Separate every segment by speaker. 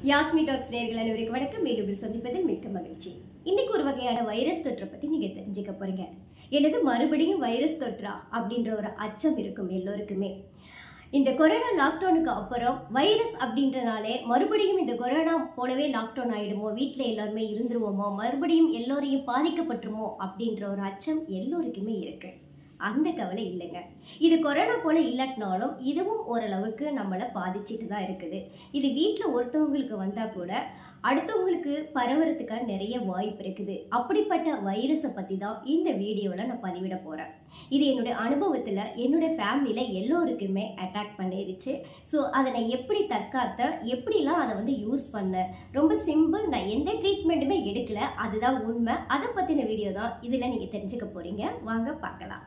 Speaker 1: Yasmi tax நேர்கள் அனைவருக்கு வணக்கம் மீண்டும் சந்திப்பதில் மிக்க மகிழ்ச்சி இன்னைக்கு ஒரு வகையான வைரஸ் தொற்றை பத்தி நீங்க தெரிஞ்சுக்க போறீங்க எனது மறுபடியும் வைரஸ் தொற்றா அப்படின்ற ஒரு அச்சம் இருக்கும் எல்லோருக்குமே இந்த கொரோனா லாக்டவுனுக்கு அப்புறம் வைரஸ் அப்படின்றனாலே மறுபடியும் இந்த கொரோனா போலவே லாக்டவுன் ஆயிடுமோ வீட்டில் எல்லாருமே இருந்துருவோமோ மறுபடியும் எல்லோரையும் பாதிக்கப்பட்டுருமோ அப்படின்ற ஒரு அச்சம் எல்லோருக்குமே இருக்கு அந்த கவலை இல்லைங்க இது கொரோனா போல இல்லாட்டினாலும் இதுவும் ஓரளவுக்கு நம்மளை பாதிச்சுட்டு தான் இருக்குது இது வீட்டில் ஒருத்தவங்களுக்கு வந்தால் கூட அடுத்தவங்களுக்கு பரவறதுக்கான நிறைய வாய்ப்பு இருக்குது அப்படிப்பட்ட வைரஸை பற்றி தான் இந்த வீடியோவில் நான் பதிவிட போகிறேன் இது என்னுடைய அனுபவத்தில் என்னுடைய ஃபேமிலியில் எல்லோருக்குமே அட்டாக் பண்ணிருச்சு ஸோ அதை நான் எப்படி தற்காத்த எப்படிலாம் அதை வந்து யூஸ் பண்ணேன் ரொம்ப சிம்பிள் நான் எந்த ட்ரீட்மெண்ட்டுமே எடுக்கல அதுதான் உண்மை அதை பற்றின வீடியோ தான் இதில் நீங்கள் தெரிஞ்சுக்க போகிறீங்க வாங்க பார்க்கலாம்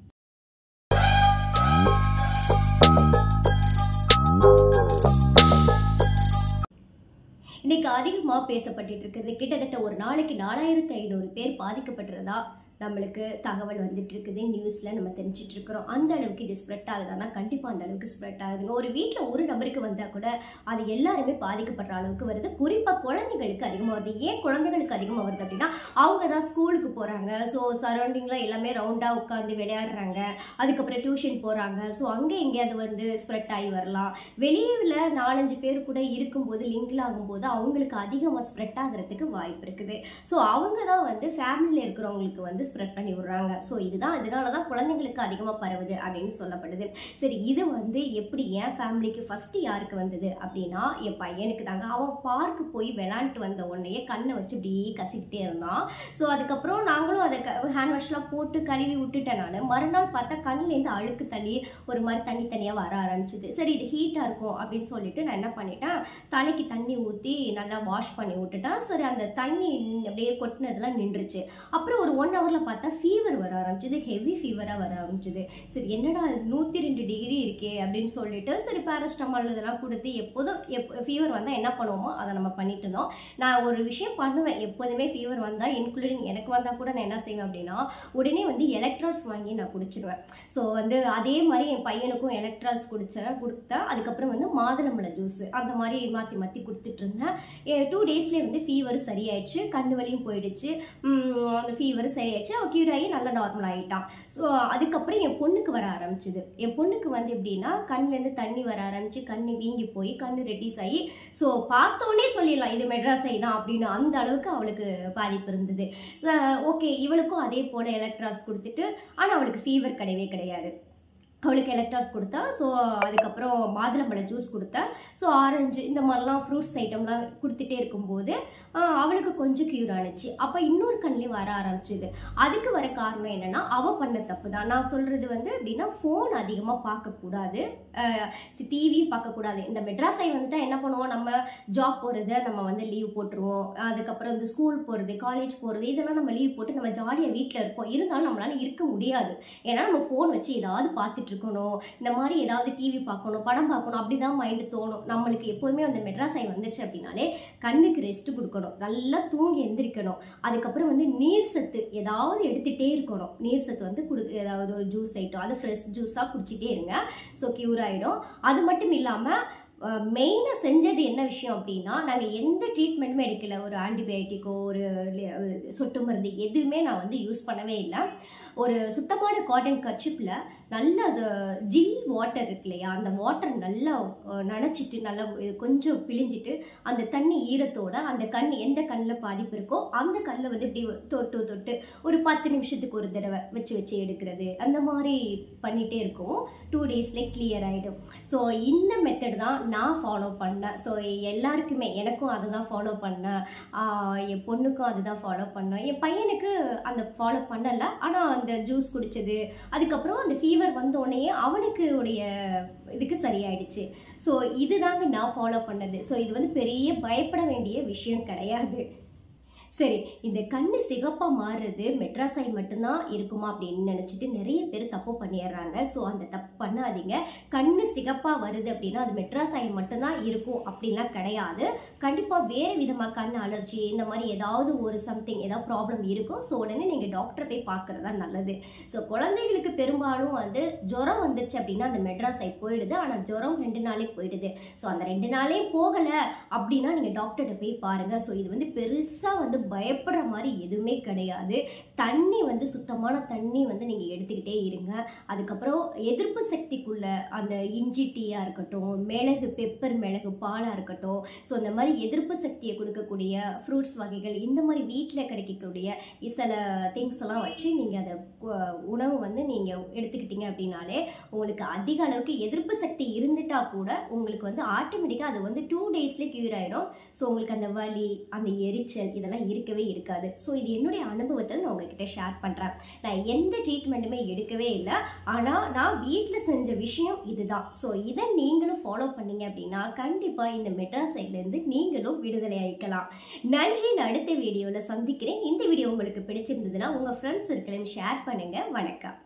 Speaker 1: இன்னைக்கு அதிகமாக பேசப்பட்டுட்டு இருக்கிறது கிட்டத்தட்ட ஒரு நாளைக்கு நாலாயிரத்தி ஐநூறு பேர் பாதிக்கப்பட்டிருந்தா நம்மளுக்கு தகவல் வந்துட்டு இருக்குது நியூஸில் நம்ம தெரிஞ்சிட்டு இருக்கிறோம் அந்த அளவுக்கு இது ஸ்ப்ரெட் ஆகுதானா கண்டிப்பாக அந்த அளவுக்கு ஸ்ப்ரெட் ஆகுதுங்க ஒரு வீட்டில் ஒரு நபருக்கு வந்தால் கூட அது எல்லாருமே பாதிக்கப்படுற அளவுக்கு வருது குறிப்பாக குழந்தைங்களுக்கு அதிகமாக வருது ஏன் குழந்தைங்களுக்கு அதிகமாக வருது அப்படின்னா அவங்க தான் ஸ்கூலுக்கு போகிறாங்க ஸோ சரௌண்டிங்கில் எல்லாமே ரவுண்டாக உட்காந்து விளையாடுறாங்க அதுக்கப்புறம் டியூஷன் போகிறாங்க ஸோ அங்கே எங்கேயாவது வந்து ஸ்ப்ரெட் ஆகி வரலாம் வெளியில் நாலஞ்சு பேர் கூட இருக்கும்போது லிங்கில் ஆகும்போது அவங்களுக்கு அதிகமாக ஸ்ப்ரெட் ஆகிறதுக்கு வாய்ப்பு இருக்குது ஸோ அவங்க தான் வந்து ஃபேமிலியில் இருக்கிறவங்களுக்கு வந்து ஸ்ப்ரெட் பண்ணி விடுறாங்க ஸோ இதுதான் இதனால தான் குழந்தைங்களுக்கு அதிகமாக பரவுது அப்படின்னு சொல்லப்படுது சரி இது வந்து எப்படி என் ஃபேமிலிக்கு ஃபஸ்ட்டு யாருக்கு வந்தது அப்படின்னா என் பையனுக்கு தாங்க அவன் பார்க்கு போய் விளாண்டுட்டு வந்த உடனே கண்ணை வச்சு இப்படியே கசிக்கிட்டே இருந்தான் ஸோ அதுக்கப்புறம் நாங்களும் அதை ஹேண்ட் வாஷ்லாம் போட்டு கழுவி விட்டுட்டேன் நான் மறுநாள் பார்த்தா கண்ணுலேருந்து அழுக்கு தள்ளி ஒரு மாதிரி தண்ணி தனியாக வர ஆரம்பிச்சுது சரி இது ஹீட்டாக இருக்கும் அப்படின்னு சொல்லிட்டு நான் என்ன பண்ணிட்டேன் தலைக்கு தண்ணி ஊற்றி நல்லா வாஷ் பண்ணி விட்டுட்டேன் சரி அந்த தண்ணி அப்படியே கொட்டினதெல்லாம் நின்றுச்சு அப்புறம் ஒரு ஒன் ஹவரில் பார்த்தா ஃபீவர் வர ஆரம்பிச்சுது ஹெவி ஃபீவராக வர ஆரம்பிச்சுது சரி என்னடா நூற்றி ரெண்டு டிகிரி இருக்கே அப்படின்னு சொல்லிட்டு சரி பேரஸ்டமால் இதெல்லாம் கொடுத்து எப்போதும் எப் ஃபீவர் வந்தால் என்ன பண்ணுவோமோ அதை நம்ம பண்ணிட்டு இருந்தோம் நான் ஒரு விஷயம் பண்ணுவேன் எப்போதுமே ஃபீவர் வந்தால் இன்க்ளூடிங் எனக்கு வந்தால் கூட நான் என்ன செய்வேன் அப்படின்னா உடனே வந்து எலக்ட்ரால்ஸ் வாங்கி நான் குடிச்சிடுவேன் ஸோ வந்து அதே மாதிரி என் பையனுக்கும் எலக்ட்ரால்ஸ் குடித்தேன் கொடுத்தேன் அதுக்கப்புறம் வந்து மாதுளம்பழ ஜூஸ் அந்த மாதிரி மாற்றி மாற்றி கொடுத்துட்டு இருந்தேன் டூ டேஸ்லேயே வந்து ஃபீவர் சரியாயிடுச்சு கண்ணு வலியும் போயிடுச்சு உம், அந்த ஃபீவர் சரியாயிடுச்சு அவன் க்யூர் ஆகி நல்லா நார்மல் ஆகிட்டான் ஸோ அதுக்கப்புறம் என் பொண்ணுக்கு வர ஆரம்பிச்சுது என் பொண்ணுக்கு வந்து எப்படின்னா கண்ணுலேருந்து தண்ணி வர ஆரம்பிச்சு கண்ணு வீங்கி போய் கண்ணு ரெட்டிஸ் ஆகி ஸோ பார்த்தோன்னே சொல்லிடலாம் இது மெட்ராஸ் ஐ தான் அப்படின்னு அந்த அளவுக்கு அவளுக்கு பாதிப்பு இருந்தது ஓகே இவளுக்கும் அதே போல் எலக்ட்ராஸ் கொடுத்துட்டு ஆனால் அவளுக்கு ஃபீவர் கிடையவே கிடையாது அவளுக்கு எலக்ட்ராஸ் கொடுத்தா ஸோ அதுக்கப்புறம் மாதுளம்பழ ஜூஸ் கொடுத்தேன் ஸோ ஆரஞ்சு இந்த மாதிரிலாம் ஃப்ரூட்ஸ் ஐட்டம்லாம் கொடுத்துட்டே இருக்கும்போது ஆஹ், அவளுக்கு கொஞ்சம் க்யூர் ஆனிச்சு அப்போ இன்னொரு கண்ணிலையும் வர ஆரம்பிச்சுது அதுக்கு வர காரணம் என்னென்னா அவள் பண்ண தப்பு தான் நான் சொல்கிறது வந்து எப்படின்னா ஃபோன் அதிகமாக பார்க்கக்கூடாது டிவியும் பார்க்கக்கூடாது இந்த மெட்ராஸ் ஐ வந்துட்டா என்ன பண்ணுவோம் நம்ம ஜாப் போகிறது நம்ம வந்து லீவ் போட்டுருவோம் அதுக்கப்புறம் வந்து ஸ்கூல் போகிறது காலேஜ் போகிறது இதெல்லாம் நம்ம லீவ் போட்டு நம்ம ஜாலியாக வீட்டில் இருப்போம் இருந்தாலும் நம்மளால இருக்க முடியாது ஏன்னா நம்ம ஃபோன் வச்சு ஏதாவது பார்த்துட்டு இருக்கணும் இந்த மாதிரி ஏதாவது டிவி பார்க்கணும் படம் பார்க்கணும் அப்படி தான் மைண்டு தோணும் நம்மளுக்கு எப்போதுமே அந்த மெட்ராஸ் ஐ வந்துச்சு அப்படின்னாலே கண்ணுக்கு ரெஸ்ட் கொடுக்கணும் நல்லா தூங்கி எந்திரிக்கணும் அதுக்கப்புறம் வந்து நீர் சத்து ஏதாவது எடுத்துகிட்டே இருக்கணும் நீர் சத்து வந்து குடு ஏதாவது ஒரு ஜூஸ் ஐட்டம் அது ஃப்ரெஷ் ஜூஸாக குடிச்சிட்டே இருங்க ஸோ க்யூர் ஆகிடும் அது மட்டும் இல்லாமல் மெயினாக செஞ்சது என்ன விஷயம் அப்படின்னா நாங்கள் எந்த ட்ரீட்மெண்ட்டுமே எடுக்கல ஒரு ஆன்டிபயோட்டிக்கோ ஒரு லி- சொட்டு மருந்து எதுவுமே நான் வந்து யூஸ் பண்ணவே இல்லை ஒரு சுத்தமான காட்டன் கச்சிப்பில் நல்ல அது ஜில் வாட்டர் இருக்கு இல்லையா அந்த வாட்டர் நல்லா அஹ், நனைச்சிட்டு நல்லா அஹ், கொஞ்சம் பிழிஞ்சிட்டு அந்த தண்ணி ஈரத்தோட அந்த கண் எந்த கண்ணில் பாதிப்பு இருக்கோ அந்த கண்ணில் வந்து இப்படி தொட்டு தொட்டு ஒரு பத்து நிமிஷத்துக்கு ஒரு தடவை வச்சு வச்சு எடுக்கிறது அந்த மாதிரி பண்ணிகிட்டே இருக்கும் டூ டேஸ்லேயே கிளியர் ஆகிடும் ஸோ இந்த மெத்தட் தான் நான் ஃபாலோ பண்ணேன் ஸோ எல்லாருக்குமே எனக்கும் அதை தான் ஃபாலோ பண்ணேன் ஆஹ் என் பொண்ணுக்கும் அதுதான் ஃபாலோ பண்ணேன் என் பையனுக்கு அந்த ஃபாலோ பண்ணலை ஆனால் அந்த ஜூஸ் குடித்தது அதுக்கப்புறம் அந்த ஃபீவர் வந்த உடனே அவனுக்கு உடைய இதுக்கு சரியாயிடுச்சு ஸோ இதுதாங்க நான் ஃபாலோ பண்ணது ஸோ இது வந்து பெரிய பயப்பட வேண்டிய விஷயம் கிடையாது சரி இந்த கண்ணு சிகப்பாக மாறுறது மெட்ராஸாய் மட்டும்தான் இருக்குமா அப்படின்னு நினச்சிட்டு நிறைய பேர் தப்பு பண்ணிடுறாங்க ஸோ அந்த தப்பு பண்ணாதீங்க கண்ணு சிகப்பாக வருது அப்படின்னா அது மெட்ராஸாய் மட்டும்தான் இருக்கும் அப்படின்லாம் கிடையாது கண்டிப்பாக வேறு விதமாக கண் அலர்ஜி இந்த மாதிரி ஏதாவது ஒரு சம்திங் ஏதாவது ப்ராப்ளம் இருக்கும் ஸோ உடனே நீங்கள் டாக்டரை போய் பார்க்குறது தான் நல்லது ஸோ குழந்தைகளுக்கு பெரும்பாலும் வந்து ஜுரம் வந்துருச்சு அப்படின்னா அந்த மெட்ராஸை போயிடுது ஆனால் ஜுரம் ரெண்டு நாளே போயிடுது ஸோ அந்த ரெண்டு நாளே போகலை அப்படின்னா நீங்கள் டாக்டர்கிட்ட போய் பாருங்கள் ஸோ இது வந்து பெருசாக வந்து பயப்படுற மாதிரி எதுவுமே கிடையாது தண்ணி வந்து சுத்தமான தண்ணி வந்து நீங்கள் எடுத்துக்கிட்டே இருங்க அதுக்கப்புறம் எதிர்ப்பு சக்திக்குள்ள அந்த இஞ்சி டீயாக இருக்கட்டும் மிளகு பெப்பர் மிளகு பாலாக இருக்கட்டும் ஸோ இந்த மாதிரி எதிர்ப்பு சக்தியை கொடுக்கக்கூடிய ஃப்ரூட்ஸ் வகைகள் இந்த மாதிரி வீட்டில் கிடைக்கக்கூடிய சில திங்ஸ் எல்லாம் வச்சு நீங்கள் அதை கு- உணவு வந்து நீங்கள் எடுத்துக்கிட்டீங்க அப்படின்னாலே உங்களுக்கு அதிக அளவுக்கு எதிர்ப்பு சக்தி இருந்துட்டா கூட உங்களுக்கு வந்து ஆட்டோமேட்டிக்காக அது வந்து டூ டேஸ்லேயே க்யூர் ஆகிடும் ஸோ உங்களுக்கு அந்த வலி அந்த எரிச்சல் இதெல்லாம் இருக்கவே இருக்காது ஸோ இது என்னுடைய அனுபவத்தில் நான் உங்ககிட்ட ஷேர் பண்ணுறேன் நான் எந்த ட்ரீட்மெண்ட்டுமே எடுக்கவே இல்லை ஆனால் நான் வீட்டில் செஞ்ச விஷயம் இதுதான் ஸோ இதை நீங்களும் ஃபாலோ பண்ணீங்க அப்படின்னா கண்டிப்பாக இந்த மெட்ராஸ் சைட்லேருந்து நீங்களும் விடுதலை அளிக்கலாம் நன்றி நான் அடுத்த வீடியோவில் சந்திக்கிறேன் இந்த வீடியோ உங்களுக்கு பிடிச்சிருந்ததுன்னா உங்கள் ஃப்ரெண்ட்ஸ் இருக்கலையும் ஷேர் பண்ணுங்கள் வணக்கம்